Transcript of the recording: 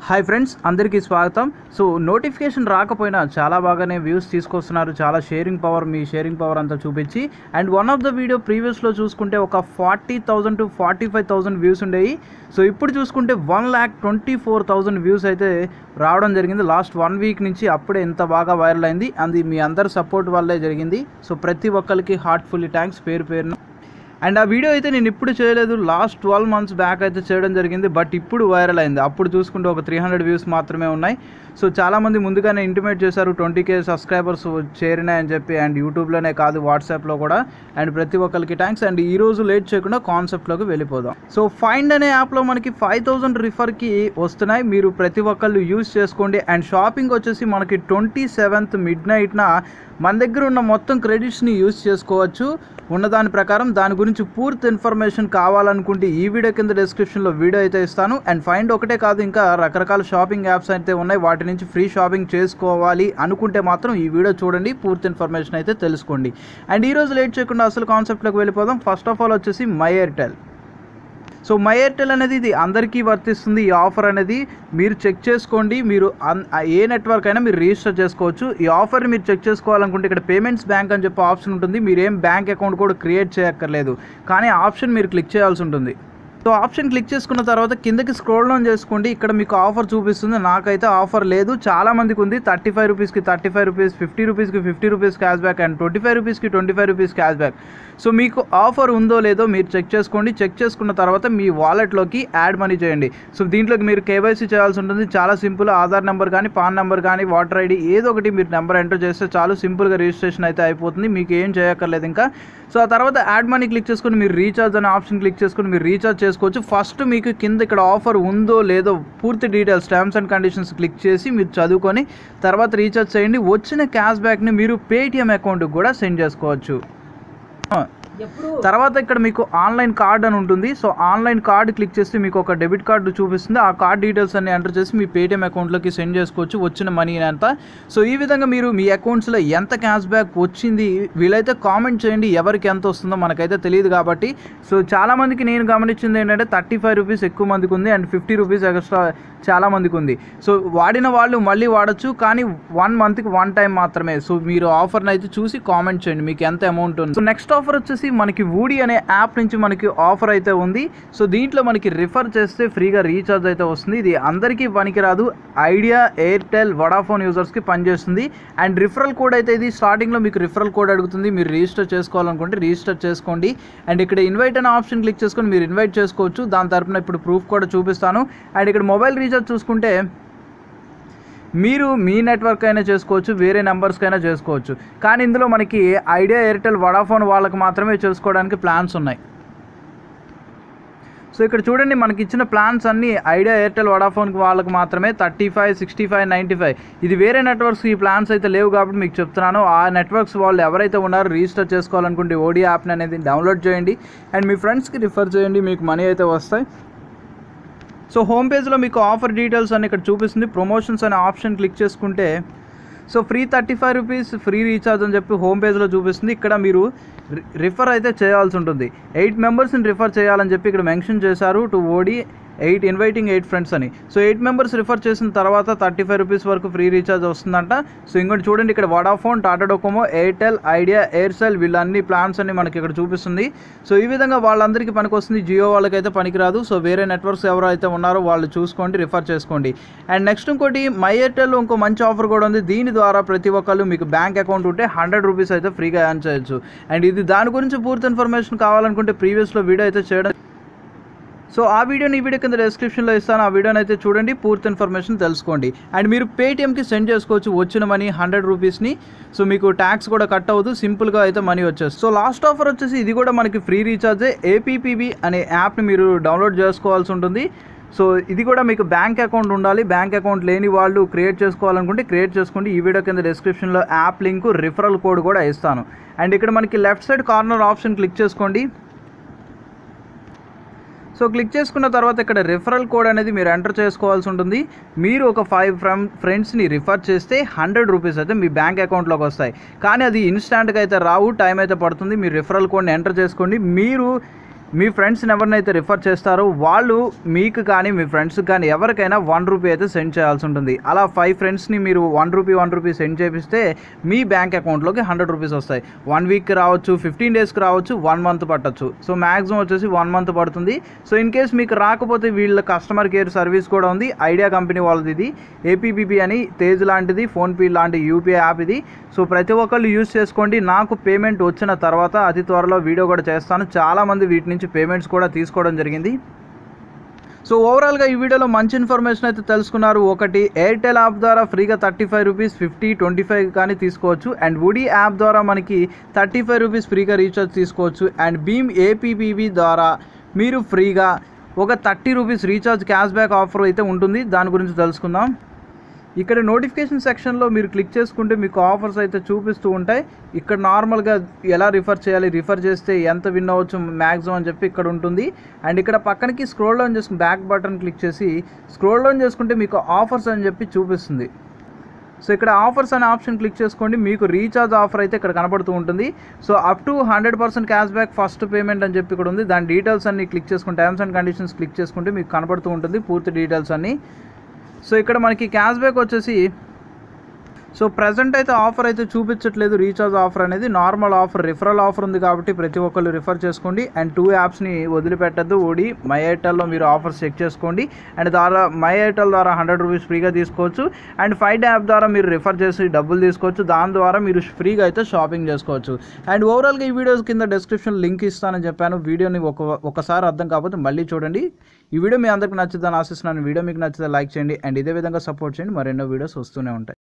hi friends అందరికీ స్వాగతం so notification రాకపోయినా చాలా బాగానే వ్యూస్ తీసుకొస్తున్నారు చాలా షేరింగ్ పవర్ మీ షేరింగ్ పవర్ అంతా చూపించి and one of the video ప్రీవియస్లో చూసుకుంటే ఒక forty thousand to forty five thousand views ఉండేవి సో ఇప్పుడు చూసుకుంటే one lakh twenty four thousand views అయితే రావడం జరిగింది లాస్ట్ వన్ వీక్ నుంచి అప్పుడే ఎంత బాగా వైరల్ అయింది అది మీ అందరి సపోర్ట్ వల్లే జరిగింది సో ప్రతి ఒక్కరికి హార్ట్ఫుల్లీ థ్యాంక్స్ పేరు పేరున అండ్ ఆ వీడియో అయితే నేను ఇప్పుడు చేయలేదు లాస్ట్ ట్వెల్వ్ మంత్స్ బ్యాక్ అయితే చేయడం జరిగింది బట్ ఇప్పుడు వైరల్ అయింది అప్పుడు చూసుకుంటే ఒక త్రీ హండ్రెడ్ వ్యూస్ మాత్రమే ఉన్నాయి సో చాలామంది ముందుగానే ఇంటిమేట్ చేశారు ట్వంటీ కే సబ్స్క్రైబర్స్ చేరినాయని చెప్పి అండ్ యూట్యూబ్లోనే కాదు వాట్సాప్లో కూడా అండ్ ప్రతి ఒక్కరికి థ్యాంక్స్ అండ్ ఈ రోజు లేట్ చేయకుండా కాన్సెప్ట్లోకి వెళ్ళిపోదాం సో ఫైండ్ అనే యాప్లో మనకి ఫైవ్ థౌజండ్ రిఫర్కి వస్తున్నాయి మీరు ప్రతి ఒక్కళ్ళు యూస్ చేసుకోండి అండ్ షాపింగ్ వచ్చేసి మనకి ట్వంటీ సెవెంత్ మిడ్ నైట్న మన దగ్గర ఉన్న మొత్తం క్రెడిట్స్ని యూస్ చేసుకోవచ్చు ఉన్న దాని ప్రకారం దాని గురించి పూర్తి ఇన్ఫర్మేషన్ కావాలనుకుంటే ఈ వీడియో కింద డిస్క్రిప్షన్లో వీడియో అయితే ఇస్తాను అండ్ ఫైండ్ ఒకటే కాదు ఇంకా రకరకాల షాపింగ్ యాప్స్ అయితే ఉన్నాయి వాటి నుంచి ఫ్రీ షాపింగ్ చేసుకోవాలి అనుకుంటే మాత్రం ఈ వీడియో చూడండి పూర్తి ఇన్ఫర్మేషన్ అయితే తెలుసుకోండి అండ్ ఈ రోజు లేట్ చేయకుండా అసలు కాన్సెప్ట్లోకి వెళ్ళిపోదాం ఫస్ట్ ఆఫ్ ఆల్ వచ్చేసి my Airtel so my Airtel అనేది ఇది అందరికీ వర్తిస్తుంది ఈ ఆఫర్ అనేది మీరు చెక్ చేసుకోండి మీరు అన్- ఏ నెట్వర్క్ అయినా మీరు రిజిస్టర్ చేసుకోవచ్చు ఈ ఆఫర్ని మీరు చెక్ చేసుకోవాలనుకుంటే ఇక్కడ పేమెంట్స్ బ్యాంక్ అని చెప్పి ఆప్షన్ ఉంటుంది మీరు ఏం బ్యాంక్ అకౌంట్ కూడా క్రియేట్ చేయక్కర్లేదు కానీ ఆ ఆప్షన్ మీరు క్లిక్ చేయాల్సి ఉంటుంది సో ఆప్షన్ క్లిక్ చేసుకున్న తర్వాత కిందకి స్క్రోల్ డౌన్ చేసుకోండి ఇక్కడ మీకు ఆఫర్ చూపిస్తుంది నాకైతే ఆఫర్ లేదు చాలా మందికి ఉంది థర్టీ ఫైవ్ రూపీస్కి థర్టీ ఫైవ్ రూపీస్ ఫిఫ్టీ రూపీస్కి fifty rupees cash back and twenty five రూపీస్కి twenty five rupees cash back so మీకు ఆఫర్ ఉందో లేదో మీరు చెక్ చేసుకోండి చెక్ చేసుకున్న తర్వాత మీ వాలెట్లోకి యాడ్ మనీ చేయండి సో దీంట్లోకి మీరు కేవైసీ చేయాల్సి ఉంటుంది చాలా సింపుల్ ఆధార్ నెంబర్ కానీ పాన్ నెంబర్ కానీ వాటర్ ఐడి ఏదో ఒకటి మీరు నెంబర్ ఎంటర్ చేస్తే చాలు సింపుల్గా రిజిస్ట్రేషన్ అయితే అయిపోతుంది మీకు ఏం చేయక్కర్లేదు ఇంకా సో ఆ తర్వాత యాడ్ మనీ క్లిక్ చేసుకొని మీరు రీఛార్జ్ అనే ఆప్షన్ క్లిక్ చేసుకొని మీరు రీఛార్జ్ చేసుకోవచ్చు ఫస్ట్ మీకు కింద ఇక్కడ ఆఫర్ ఉందో లేదో పూర్తి details terms and conditions click చేసి మీరు చదువుకొని తర్వాత రీఛార్జ్ చేయండి వచ్చిన క్యాష్ బ్యాక్ని మీరు పేటిఎం అకౌంట్కి కూడా సెండ్ చేసుకోవచ్చు తర్వాత ఇక్కడ మీకు ఆన్లైన్ కార్డ్ అని ఉంటుంది సో ఆన్లైన్ కార్డ్ క్లిక్ చేస్తే మీకు ఒక డెబిట్ కార్డు చూపిస్తుంది ఆ కార్డ్ డీటెయిల్స్ అన్ని ఎంటర్ చేసి మీ పేటిఎం అకౌంట్లోకి సెండ్ చేసుకోవచ్చు వచ్చిన మనీ అంతా సో ఈ విధంగా మీరు మీ అకౌంట్స్లో ఎంత క్యాష్ బ్యాక్ వచ్చింది వీలైతే కామెంట్ చేయండి ఎవరికి ఎంత వస్తుందో మనకైతే తెలియదు కాబట్టి సో చాలామందికి నేను గమనించింది ఏంటంటే థర్టీ ఫైవ్ రూపీస్ ఎక్కువ మందికి ఉంది అండ్ ఫిఫ్టీ రూపీస్ ఎక్స్ట్రా చాలా మందికి ఉంది సో వాడిన వాళ్ళు మళ్ళీ వాడచ్చు కానీ వన్ మంత్కి వన్ టైం మాత్రమే సో మీరు ఆఫర్ని అయితే చూసి కామెంట్ చేయండి మీకు ఎంత అమౌంట్ ఉంది సో నెక్స్ట్ ఆఫర్ వచ్చేసి మనకి వూడి అనే యాప్ నుంచి మనకి ఆఫర్ అయితే ఉంది సో దీంట్లో మనకి రిఫర్ చేస్తే ఫ్రీగా రీఛార్జ్ అయితే వస్తుంది ఇది అందరికీ పనికిరాదు ఐడియా ఎయిర్టెల్ వడాఫోన్ యూజర్స్కి పనిచేస్తుంది అండ్ రిఫరల్ కోడ్ అయితే ఇది స్టార్టింగ్లో మీకు రిఫరల్ కోడ్ అడుగుతుంది మీరు రిజిస్టర్ చేసుకోవాలనుకుంటే రిజిస్టర్ చేసుకోండి అండ్ ఇక్కడ ఇన్వైట్ అనే ఆప్షన్ క్లిక్ చేసుకొని మీరు ఇన్వైట్ చేసుకోవచ్చు దాని తరపున ఇప్పుడు ప్రూఫ్ కూడా చూపిస్తాను అండ్ ఇక్కడ మొబైల్ రీఛార్జ్ చూసుకుంటే మీరు మీ నెట్వర్క్ అయినా చేసుకోవచ్చు వేరే నెంబర్స్కి అయినా చేసుకోవచ్చు కానీ ఇందులో మనకి ఐడియా ఎయిర్టెల్ వడాఫోన్ వాళ్ళకి మాత్రమే చేసుకోవడానికి ప్లాన్స్ ఉన్నాయి సో ఇక్కడ చూడండి మనకి ఇచ్చిన ప్లాన్స్ అన్ని ఐడియా ఎయిర్టెల్ వడాఫోన్కి వాళ్ళకి మాత్రమే thirty five sixty five ninety five ఇది వేరే నెట్వర్క్స్ ఈ ప్లాన్స్ అయితే లేవు కాబట్టి మీకు చెప్తున్నాను ఆ నెట్వర్క్స్ వాళ్ళు ఎవరైతే ఉన్నారో రిజిస్టర్ చేసుకోవాలనుకుంటే ఓడి యాప్ని అనేది డౌన్లోడ్ చేయండి అండ్ మీ ఫ్రెండ్స్కి రిఫర్ చేయండి మీకు మనీ అయితే వస్తాయి సో హోమ్ పేజ్లో మీకు ఆఫర్ డీటెయిల్స్ అని ఇక్కడ చూపిస్తుంది ప్రమోషన్స్ అనే ఆప్షన్ క్లిక్ చేసుకుంటే so free thirty five rupees free recharge అని చెప్పి హోమ్ పేజ్లో చూపిస్తుంది ఇక్కడ మీరు రి- రిఫర్ అయితే చేయాల్సి ఉంటుంది ఎయిట్ మెంబర్స్ని రిఫర్ చేయాలని చెప్పి ఇక్కడ మెన్షన్ చేశారు టు ఓడి ఎయిట్ ఇన్వైటింగ్ ఎయిట్ ఫ్రెండ్స్ అని సో ఎయిట్ మెంబర్స్ రిఫర్ చేసిన తర్వాత థర్టీ ఫైవ్ రూపీస్ వరకు ఫ్రీ రీఛార్జ్ వస్తుందంట సో ఇంకోటి చూడండి ఇక్కడ Vodafone Tata Docomo Airtel Idea Aircel వీళ్ళన్ని ప్లాన్స్ అన్ని మనకి ఇక్కడ చూపిస్తుంది సో ఈ విధంగా వాళ్ళందరికీ పనికొస్తుంది జియో వాళ్ళకైతే పనికిరాదు సో వేరే నెట్వర్క్స్ ఎవరైతే ఉన్నారో వాళ్ళు చూసుకోండి రిఫర్ చేసుకోండి అండ్ నెక్స్ట్ ఇంకోటి మై ఎయిర్టెల్ ఇంకో మంచి ఆఫర్ కూడా ఉంది దీని ద్వారా ప్రతి ఒక్కళ్ళు మీకు బ్యాంక్ అకౌంట్ ఉంటే హండ్రెడ్ రూపీస్ అయితే ఫ్రీగా ఎర్న్ చేయొచ్చు అండ్ ఇది దాని గురించి పూర్తి ఇన్ఫర్మేషన్ కావాలనుకుంటే ప్రీవియస్లో వీడియో అయితే చేయడం సో ఆ వీడియోని ఈ వీడియో కింద డిస్క్రిప్షన్లో ఇస్తాను ఆ వీడియోని అయితే చూడండి పూర్తి ఇన్ఫర్మేషన్ తెలుసుకోండి అండ్ మీరు పేటిఎంకి సెండ్ చేసుకోవచ్చు వచ్చిన మనీ హండ్రెడ్ రూపీస్ని సో మీకు ట్యాక్స్ కూడా కట్ అవ్వదు సింపుల్గా అయితే మనీ వచ్చేస్తుంది సో లాస్ట్ ఆఫర్ వచ్చేసి ఇది కూడా మనకి ఫ్రీ రీఛార్జే ఏపీపీబీ అనే యాప్ని మీరు డౌన్లోడ్ చేసుకోవాల్సి ఉంటుంది సో ఇది కూడా మీకు బ్యాంక్ అకౌంట్ ఉండాలి బ్యాంక్ అకౌంట్ లేని వాళ్ళు క్రియేట్ చేసుకోవాలనుకుంటే క్రియేట్ చేసుకోండి ఈ వీడియో కింద డిస్క్రిప్షన్లో యాప్ లింక్ రిఫరల్ కోడ్ కూడా ఇస్తాను అండ్ ఇక్కడ మనకి left side corner option click చేసుకోండి సో క్లిక్ చేసుకున్న తర్వాత ఇక్కడ రిఫరల్ కోడ్ అనేది మీరు ఎంటర్ చేసుకోవాల్సి ఉంటుంది మీరు ఒక ఫైవ్ ఫ్రెమ్ ఫ్రెండ్స్ని రిఫర్ చేస్తే హండ్రెడ్ రూపీస్ అయితే మీ బ్యాంక్ అకౌంట్లోకి వస్తాయి కానీ అది ఇన్స్టాంట్గా అయితే రావు టైం అయితే పడుతుంది మీరు రిఫరల్ కోడ్ని ఎంటర్ చేసుకోండి మీరు మీ ఫ్రెండ్స్ని ఎవరినైతే రిఫర్ చేస్తారో వాళ్ళు మీకు కానీ మీ ఫ్రెండ్స్కి కానీ ఎవరికైనా వన్ రూపీ అయితే సెండ్ చేయాల్సి ఉంటుంది అలా ఫైవ్ ఫ్రెండ్స్ని మీరు one rupee one rupee send చేపిస్తే మీ బ్యాంక్ అకౌంట్లోకి హండ్రెడ్ రూపీస్ వస్తాయి వన్ వీక్కి రావచ్చు ఫిఫ్టీన్ డేస్కి రావచ్చు వన్ మంత్ పట్టచ్చు సో మ్యాక్సిమం వచ్చేసి వన్ మంత్ పడుతుంది సో ఇన్ కేస్ మీకు రాకపోతే వీళ్ళ కస్టమర్ కేర్ సర్వీస్ కూడా ఉంది ఐడియా కంపెనీ వాళ్ళది ఇది ఏపీబీబీ అని తేజ్ లాంటిది ఫోన్పే లాంటి యూపీఐ యాప్ ఇది సో ప్రతి ఒక్కళ్ళు యూజ్ చేసుకోండి నాకు పేమెంట్ వచ్చిన తర్వాత అతి త్వరలో వీడియో కూడా చేస్తాను చాలామంది వీటి నుంచి పేమెంట్స్ కూడా తీసుకోవడం జరిగింది సో ఓవరాల్గా ఈ వీడియోలో మంచి ఇన్ఫర్మేషన్ అయితే తెలుసుకున్నారు ఒకటి ఎయిర్టెల్ యాప్ ద్వారా ఫ్రీగా thirty five rupees fifty twenty five కానీ తీసుకోవచ్చు అండ్ వుడీ యాప్ ద్వారా మనకి థర్టీ ఫైవ్ రూపీస్ ఫ్రీగా రీఛార్జ్ తీసుకోవచ్చు అండ్ భీమ్ ఏపీబీబీ ద్వారా మీరు ఫ్రీగా ఒక thirty rupees recharge cash back offer అయితే ఉంటుంది దాని గురించి తెలుసుకుందాం ఇక్కడ నోటిఫికేషన్ సెక్షన్లో మీరు క్లిక్ చేసుకుంటే మీకు ఆఫర్స్ అయితే చూపిస్తూ ఉంటాయి ఇక్కడ నార్మల్గా ఎలా రిఫర్ చేయాలి రిఫర్ చేస్తే ఎంత విన్ అవ్వచ్చు మ్యాక్సిమం అని చెప్పి ఇక్కడ ఉంటుంది అండ్ ఇక్కడ పక్కనకి స్క్రోల్ డౌన్ చేసుకుని బ్యాక్ బటన్ క్లిక్ చేసి స్క్రోల్ డౌన్ చేసుకుంటే మీకు ఆఫర్స్ అని చెప్పి చూపిస్తుంది సో ఇక్కడ ఆఫర్స్ అనే ఆప్షన్ క్లిక్ చేసుకోండి మీకు రీఛార్జ్ ఆఫర్ అయితే ఇక్కడ కనబడుతూ ఉంటుంది so up to hundred percent cash back first payment అని చెప్పి ఇక్కడ ఉంది దాని డీటెయిల్స్ అన్ని క్లిక్ చేసుకుంటే టర్మ్స్ అండ్ కండిషన్స్ క్లిక్ చేసుకుంటే మీకు కనబడుతూ ఉంటుంది పూర్తి డీటెయిల్స్ అన్ని సో ఇక్కడ మనకి క్యాష్ బ్యాక్ వచ్చేసి సో ప్రజెంట్ అయితే ఆఫర్ అయితే చూపించట్లేదు రీఛార్జ్ ఆఫర్ అనేది నార్మల్ ఆఫర్ రిఫరల్ ఆఫర్ ఉంది కాబట్టి ప్రతి ఒక్కళ్ళు రిఫర్ చేసుకోండి అండ్ టూ యాప్స్ని వదిలిపెట్టద్దు ఓడి మై ఎయిర్టెల్లో మీరు ఆఫర్స్ చెక్ చేసుకోండి అండ్ ద్వారా మై ఎయిర్టెల్ ద్వారా హండ్రెడ్ రూపీస్ ఫ్రీగా తీసుకోవచ్చు అండ్ ఫైవ్ యాప్ ద్వారా మీరు రిఫర్ చేసి డబ్బులు తీసుకోవచ్చు దాని ద్వారా మీరు ఫ్రీగా అయితే షాపింగ్ చేసుకోవచ్చు అండ్ ఓవరాల్గా ఈ వీడియోస్ కింద డిస్క్రిప్షన్ లింక్ ఇస్తానని చెప్పాను వీడియోని ఒక ఒకసారి అర్థం కాకపోతే మళ్ళీ చూడండి ఈ వీడియో మీ అందరికి నచ్చుదని ఆశిస్తున్నాను వీడియో మీకు నచ్చితే లైక్ చేయండి అండ్ ఇదే విధంగా సపోర్ట్ చేయండి మరెన్నో వీడియోస్ వస్తూనే ఉంటాయి